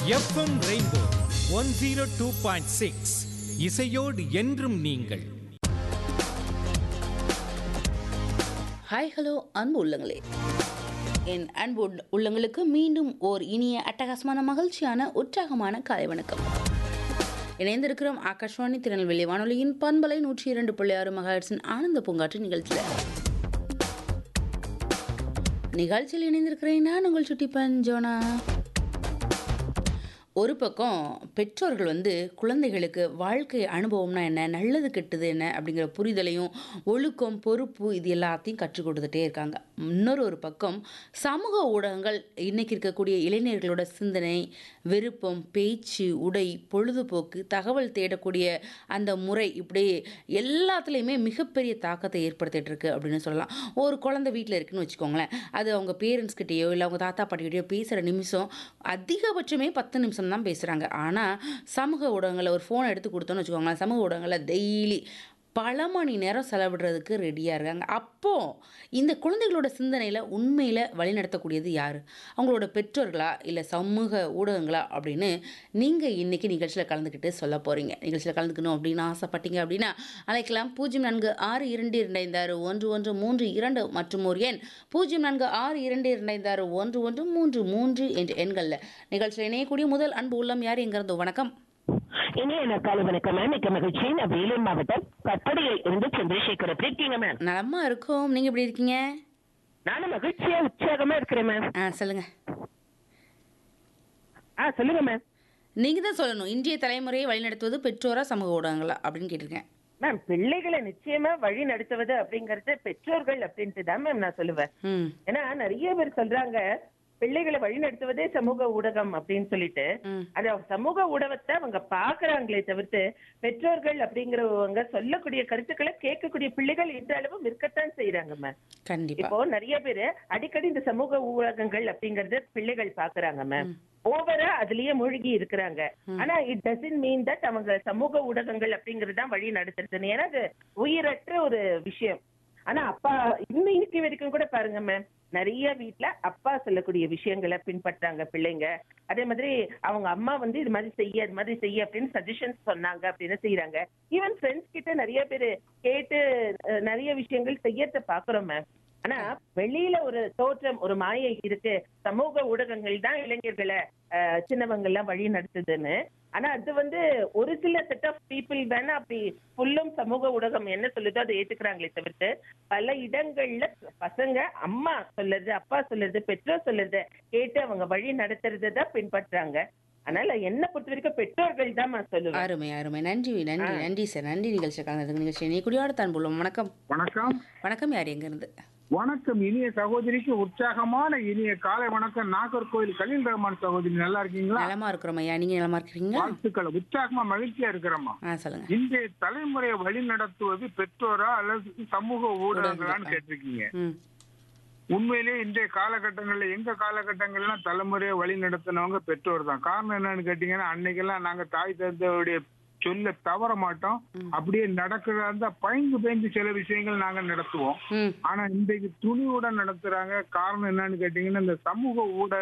FM rainbow one zero two point six இசையோடு என்றும் நீங்கள் ஹாய் ஹலோ அன்பு உள்ளங்களே என் அன்பு உள்ள- உள்ளங்களுக்கு மீண்டும் ஓர் இனிய அட்டகாசமான மகிழ்ச்சியான உற்சாகமான காலை வணக்கம் இணைந்திருக்கிறோம் ஆகாஷ்வாணி திருநெல்வேலி வானொலியின் பண்பலை நூற்றி இரண்டு புள்ளி ஆறு மகாட்சின் ஆனந்த பூங்காற்று நிகழ்ச்சியில் நிகழ்ச்சியில் இணைந்திருக்கிறேன் நான் உங்கள் சுட்டி பஞ்சோனா ஒரு பக்கம் பெற்றோர்கள் வந்து குழந்தைகளுக்கு வாழ்க்கை அனுபவம்னா என்ன நல்லது கெட்டது என்ன அப்படிங்கிற புரிதலையும் ஒழுக்கம் பொறுப்பு இது எல்லாத்தையும் கற்றுக் கொடுத்துட்டே இருக்காங்க இன்னொரு ஒரு பக்கம் சமூக ஊடகங்கள் இன்னைக்கு இருக்கக்கூடிய இளைஞர்களோட சிந்தனை விருப்பம் பேச்சு உடை பொழுதுபோக்கு தகவல் தேடக்கூடிய அந்த முறை இப்படி எல்லாத்துலேயுமே மிகப்பெரிய தாக்கத்தை ஏற்படுத்திட்டு இருக்கு அப்படின்னு சொல்லலாம் ஒரு குழந்தை வீட்டில் இருக்குன்னு வச்சுக்கோங்களேன் அது அவங்க பேரண்ட்ஸ் கிட்டேயோ இல்லை அவங்க தாத்தா பாட்டிக்கிட்டேயோ பேசுகிற நிமிஷம் அதிகபட்சமே பத்து நிமிஷம் தான் பேசுகிறாங்க ஆனால் சமூக ஊடகங்களில் ஒரு ஃபோனை எடுத்து கொடுத்தோன்னு வச்சுக்கோங்களேன் சமூக ஊடகங்களில் டெய்லி பல மணி நேரம் செலவிடுறதுக்கு ரெடியாக இருக்காங்க அப்போது இந்த குழந்தைகளோட சிந்தனையில் உண்மையில் வழிநடத்தக்கூடியது யார் அவங்களோட பெற்றோர்களா இல்லை சமூக ஊடகங்களா அப்படின்னு நீங்கள் இன்றைக்கி நிகழ்ச்சியில் கலந்துக்கிட்டு சொல்ல போகிறீங்க நிகழ்ச்சியில் கலந்துக்கணும் அப்படின்னு ஆசைப்பட்டீங்க அப்படின்னா அழைக்கலாம் பூஜ்ஜியம் நான்கு ஆறு இரண்டு இரண்டு ஆறு ஒன்று ஒன்று மூன்று இரண்டு மற்றும் ஒரு எண் பூஜ்ஜியம் நான்கு ஆறு இரண்டு இரண்டு ஆறு ஒன்று ஒன்று மூன்று மூன்று என்ற எண்களில் நிகழ்ச்சியில் இணையக்கூடிய முதல் அன்பு உள்ளம் யார் எங்கிறதோ வணக்கம் இனிய நற்காலை வணக்கம் மேம் மிக்க மகிழ்ச்சி நான் வேலூர் மாவட்டம் கட்டடையில் இருந்து சந்திரசேகர் எப்படி இருக்கீங்க மேம் நலமா இருக்கும் நீங்கள் எப்படி இருக்கீங்க நானும் மகிழ்ச்சியா உற்சாகமா இருக்கிறேன் மேம் ஆ சொல்லுங்கள் ஆ சொல்லுங்க மேம் நீங்கள் தான் சொல்லணும் இன்றைய தலைமுறையை வழிநடத்துவது பெற்றோரா சமூக ஊடகங்களா அப்படின்னு கேட்டிருக்கேன் மேம் பிள்ளைகளை நிச்சயமா வழி நடத்துவது அப்படிங்கறது பெற்றோர்கள் அப்படின்ட்டு தான் மேம் நான் சொல்லுவேன் ம் ஏன்னா நிறைய பேர் சொல்றாங்க பிள்ளைகளை வழி நடத்துவதே சமூக ஊடகம் அப்படின்னு சொல்லிட்டு ம் அது அவங்க சமூக ஊடகத்தை அவங்க பாக்குறாங்களே தவிர்த்து பெற்றோர்கள் அப்படிங்கிறவங்க சொல்லக்கூடிய கருத்துக்களை கேட்கக்கூடிய பிள்ளைகள் இன்றளவும் இருக்கத்தான் செய்யறாங்க மேம் கண்டிப்பா இப்போ நிறைய பேரு அடிக்கடி இந்த சமூக ஊடகங்கள் அப்படிங்கறது பிள்ளைகள் பாக்குறாங்க மேம் ஓவரா அதுலயே மூழ்கி இருக்கிறாங்க ஆனா இட் டசன்ட் மீன் தட் அவங்க சமூக ஊடகங்கள் அப்படிங்கறது தான் வழி நடத்துறதுன்னு ஏன்னா அது உயிரற்ற ஒரு விஷயம் ஆனா அப்பா இன்னும் இன்னைக்கு வரைக்கும் கூட பாருங்க மேம் நிறைய வீட்ல அப்பா சொல்லக்கூடிய விஷயங்களை பின்பற்றாங்க பிள்ளைங்க அதே மாதிரி அவங்க அம்மா வந்து இது மாதிரி செய்ய இது மாதிரி செய்ய அப்படின்னு சஜஷன்ஸ் சொன்னாங்க அப்படின்னு செய்யறாங்க ஈவன் ஃப்ரெண்ட்ஸ் கிட்ட நிறைய பேரு கேட்டு அஹ், நிறைய விஷயங்கள் செய்யறத பாக்குறோம் மேம் ஆனா வெளியில ஒரு தோற்றம் ஒரு மாயை இருக்கு சமூக ஊடகங்கள் தான் இளைஞர்களை அஹ், சின்னவங்க எல்லாம் வழி நடத்துதுன்னு ஆனா அது வந்து ஒரு சில செட் ஆஃப் பீப்புள் வேணா அப்படி ஃபுல்லும் சமூக ஊடகம் என்ன சொல்லுதோ அதை ஏத்துக்கிறாங்களே தவிர்த்து பல இடங்கள்ல பசங்க அம்மா சொல்லுறது அப்பா சொல்லுறது பெற்றோர் சொல்லுறத கேட்டு அவங்க வழி நடத்துறதை தான் பின்பற்றாங்க அதனால என்ன பொறுத்த வரைக்கும் பெற்றோர்கள் தான் நான் சொல்லுவேன் அருமை அருமை நன்றி நன்றி நன்றி சார் நன்றி நிகழ்ச்சி கலந்ததுக்கு நிகழ்ச்சி நீ குடியோட தான் போலுவோம் வணக்கம் வணக்கம் வணக்கம் யார் எங்கேருந்து வணக்கம் இனிய சகோதரிக்கு உற்சாகமான இனிய காலை வணக்கம் நாகர்கோவில் கலீல் ரஹ்மான் சகோதரி நல்லா இருக்கீங்களா நலமா இருக்கிறோம் ஐயா நீங்க நலமா இருக்கிறீங்க வாழ்த்துக்கள் உற்சாகமா மகிழ்ச்சியா இருக்கிறோம்மா ஆ சொல்லுங்க இன்றைய தலைமுறையை வழி நடத்துவது பெற்றோரா அல்லது சமூக ஊடகங்களான்னு கேட்டிருக்கீங்க ம் உண்மையிலேயே இன்றைய காலகட்டங்கள்ல எங்க காலகட்டங்கள்லாம் தலைமுறையை வழி நடத்தினவங்க பெற்றோர் தான் காரணம் என்னன்னு கேட்டீங்கன்னா அன்னைக்கெல்லாம் நாங்க தாய் தந்தையுடைய சொல்ல தவற மாட்டோம் அப்படியே நடக்கிறதா இருந்தா பயந்து பயந்து சில விஷயங்கள் நாங்க நடத்துவோம் ம் ஆனா இன்றைக்கு துணிவுடன் நடத்துறாங்க காரணம் என்னன்னு கேட்டீங்கன்னா இந்த சமூக ஊடக